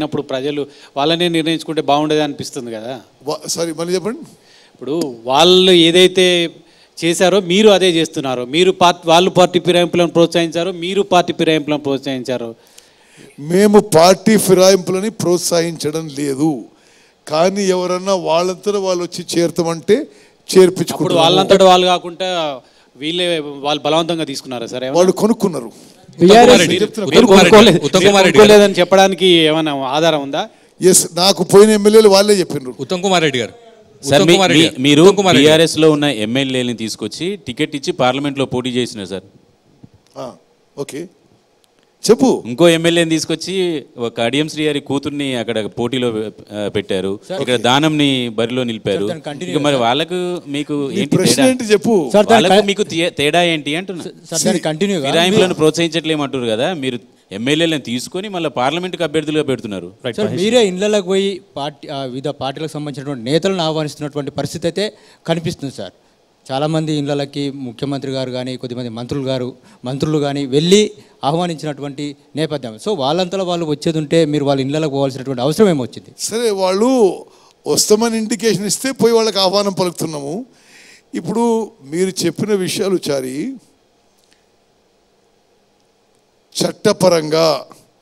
అయినప్పుడు ప్రజలు వాళ్ళనే నిర్ణయించుకుంటే బాగుండేది అనిపిస్తుంది కదా సారీ మళ్ళీ చెప్పండి ఇప్పుడు వాళ్ళు ఏదైతే చేశారో మీరు అదే చేస్తున్నారు మీరు పార్టీ వాళ్ళు పార్టీ ఫిరాయింపులను ప్రోత్సహించారు మీరు పార్టీ ఫిరాయింపులను ప్రోత్సహించారు మేము పార్టీ ఫిరాయింపులని ప్రోత్సహించడం లేదు కానీ ఎవరన్నా వాళ్ళంతా వాళ్ళు వచ్చి చేరుతామంటే అప్పుడు చేర్పించుకుంటారు వాళ్ళంతటా వాళ్ళు కాకుండా వీళ్ళే వాళ్ళు బలవంతంగా తీసుకున్నారా సరే వాళ్ళు కొనుక్కున్నారు టీఆర్ఎస్ మీరు కొనుక్కోలేదు ఉత్తమ్ మీరు కుమార్ రెడ్డి గారు. కొనుక్కోలేదని చెప్పడానికి ఏమైనా ఆధారం ఉందా ఎస్ నాకు పోయిన ఎమ్మెల్యేలు వాళ్ళే చెప్పిండ్రు ఉత్తమ్ కుమార్ రెడ్డి గారు సార్ ఉత్తమ్ మీ- కుమార్ రెడ్డి మీ- గారు. మీరు ఉత్తమ్ కుమార్ రెడ్డి గారు. బీఆర్ఎస్ లో ఉన్న ఎమ్మెల్యేలని తీసుకొచ్చి టికెట్ ఇచ్చి పార్లమెంట్ లో పోటీ చేసినారు సార్ ఆ, ఓకే చెప్పు ఇంకో ఎమ్మెల్యేని తీసుకొచ్చి ఒక అడియం శ్రీ గారి కూతుర్ని అక్కడ పోటీలో ఆ, పెట్టారు ఇక్కడ దానంని బరిలో నిలిపారు దాన్ని continue ఇక మరి వాళ్ళకు మీకు నీ ఏంటి ప్రశ్న తేడా? ఏంటి చెప్పు సార్ దాని వాళ్ళకు మీకు తే- తేడా ఏంటి అంటున్నా సార్ దాన్ని కంటిన్యూగా ఫిరాయింపులను ప్రోత్సహించట్లేమంటారు కదా మీరు ఎమ్మెల్యేలను తీసుకొని మళ్ళీ పార్లమెంట్కి అభ్యర్థులుగా పెడుతున్నారు సార్ మీరే ఇళ్లలోకి పోయి పార్టీ ఆ, వివిధ పార్టీలకు సంబంధించినటువంటి నేతలను ఆహ్వానిస్తున్నటువంటి పరిస్థితి అయితే కనిపిస్తుంది సార్ చాలామంది ఇళ్లకి ముఖ్యమంత్రి గారు కానీ కొద్దిమంది మంత్రులు గారు మంత్రులు కానీ వెళ్ళి ఆహ్వానించినటువంటి నేపథ్యం సో వాళ్ళంతలో వాళ్ళు వచ్చేది ఉంటే మీరు వాళ్ళ ఇళ్లకు పోవాల్సినటువంటి అవసరం ఏమొచ్చింది సరే వాళ్ళు వస్తామని ఇండికేషన్ ఇస్తే పోయి వాళ్ళకి ఆహ్వానం పలుకుతున్నాము ఇప్పుడు మీరు చెప్పిన విషయాలు చారి చట్టపరంగా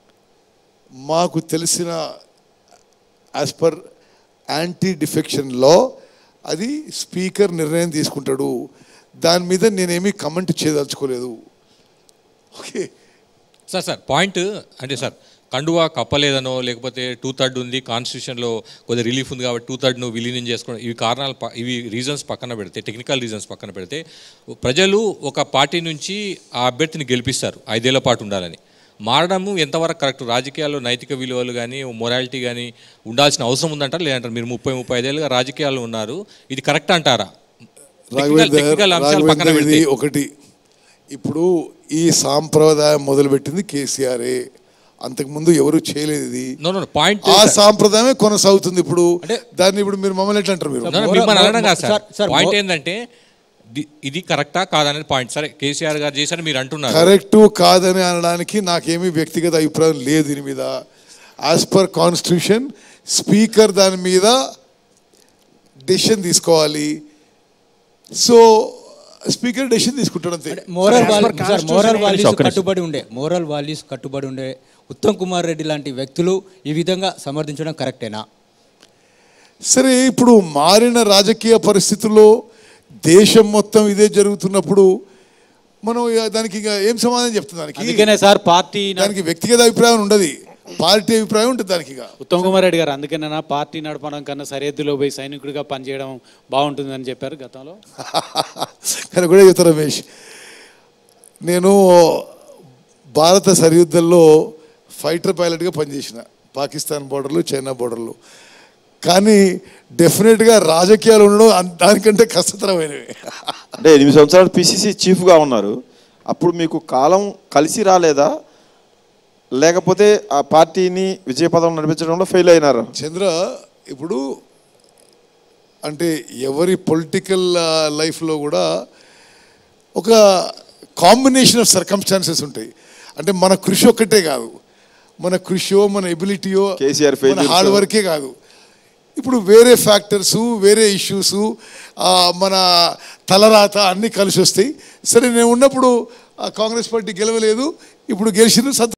మాకు తెలిసిన as per anti defection law అది స్పీకర్ నిర్ణయం తీసుకుంటాడు దాని మీద నేనేమీ కమెంట్ చేయదలుచుకోలేదు ఓకే సార్ సార్ పాయింట్ అంటే సార్ కండువా కప్పలేదనో లేకపోతే టూ థర్డ్ ఉంది కాన్స్టిట్యూషన్లో కొద్దిగా రిలీఫ్ ఉంది కాబట్టి టూ థర్డ్ను విలీనం చేసుకోవడం ఇవి కారణాలు ప- ఇవి రీజన్స్ పక్కన పెడితే టెక్నికల్ రీజన్స్ పక్కన పెడితే ప్రజలు ఒక పార్టీ నుంచి ఆ అభ్యర్థిని గెలిపిస్తారు ఐదేళ్ల పాటు ఉండాలని మారడము ఎంతవరకు కరెక్ట్ రాజకీయాల్లో నైతిక విలువలు కానీ మొరాలిటీ కానీ ఉండాల్సిన అవసరం ఉందంటారా లేదంటారు మీరు ముప్పై ముప్పై ఐదేళ్ళుగా రాజకీయాల్లో ఉన్నారు ఇది కరెక్ట్ అంటారా టెక్నికల్ టెక్నికల్ అంశాలు పక్కన రాఘవేందర్ పెడితే ఇది ఒకటి ఇప్పుడు ఈ సాంప్రదాయం మొదలుపెట్టింది కేసీఆరే అంతకుముందు ఎవరు చేయలేదు ఇది నో నో పాయింట్ ఆ సాంప్రదాయమే కొనసాగుతుంది ఇప్పుడు అంటే- దాన్ని ఇప్పుడు మీరు మమ్మల్ని ఎట్లా అంటారు మీరు No, no, మోర- మిమ్మల్ని అనడం కాదు సార్, సార్ సార్, పాయింట్ మో- ఏంటంటే ది- ఇది కరెక్టా కాదనేది పాయింట్ సరే కేసీఆర్ గారు చేశారు మీరు అంటున్నారు కరెక్టు కాదని అనడానికి నాకేమీ వ్యక్తిగత అభిప్రాయం లేదు దీని మీద యాజ్ పర్ కాన్స్టిట్యూషన్ స్పీకర్ దాని మీద డెసిషన్ తీసుకోవాలి సో స్పీకర్ డెసిషన్ తీసుకుంటాడు అంతే moral values sir moral values కట్టుబడి ఉండే మోరల్ వాల్యూస్ కట్టుబడి ఉండే ఉత్తమ్ కుమార్ రెడ్డి లాంటి వ్యక్తులు ఈ విధంగా సమర్థించడం కరెక్టేనా సరే ఇప్పుడు మారిన రాజకీయ పరిస్థితుల్లో దేశం మొత్తం ఇదే జరుగుతున్నప్పుడు మనం ఇక దానికి ఇంకా ఏం సమాధానం చెప్తుంది దానికి అందుకనే సార్ పార్టీ న- దానికి వ్యక్తిగత అభిప్రాయం ఉండదు పార్టీ అభిప్రాయం ఉంటుంది దానికి ఇక ఉత్తమ్ కుమార్ రెడ్డి గారు అందుకనే పార్టీ నడపడం కన్నా సరిహద్దులో పోయి సైనికుడిగా పనిచేయడం బాగుంటుందని చెప్పారు గతంలో కానీ కూడా చెప్తా రమేష్ నేను భారత సరిహద్దుల్లో ఫైటర్ పైలట్గా పనిచేసిన పాకిస్తాన్ బోర్డర్లు చైనా బోర్డర్లు కానీ డెఫినెట్గా రాజకీయాలు ఉండడం అన్- దానికంటే కష్టతరమైనవి అంటే ఎనిమిది సంవత్సరాలు పిసిసి చీఫ్గా ఉన్నారు అప్పుడు మీకు కాలం కలిసి రాలేదా లేకపోతే ఆ పార్టీని విజయపదం నడిపించడంలో ఫెయిల్ అయినారా చంద్ర ఇప్పుడు అంటే ఎవరి పొలిటికల్ లైఫ్లో కూడా ఒక కాంబినేషన్ ఆఫ్ సర్కమ్స్టాన్సెస్ ఉంటాయి అంటే మన కృషి ఒక్కటే కాదు మన కృషియో మన ఎబిలిటీయో కేసీఆర్ మన failures. హార్డ్ వర్కే కాదు ఇప్పుడు వేరే ఫ్యాక్టర్స్ వేరే ఇష్యూస్ మన తలరాత అన్నీ కలిసి వస్తాయి సరే నేను ఉన్నప్పుడు ఆ కాంగ్రెస్ పార్టీ గెలవలేదు ఇప్పుడు గెలిచిన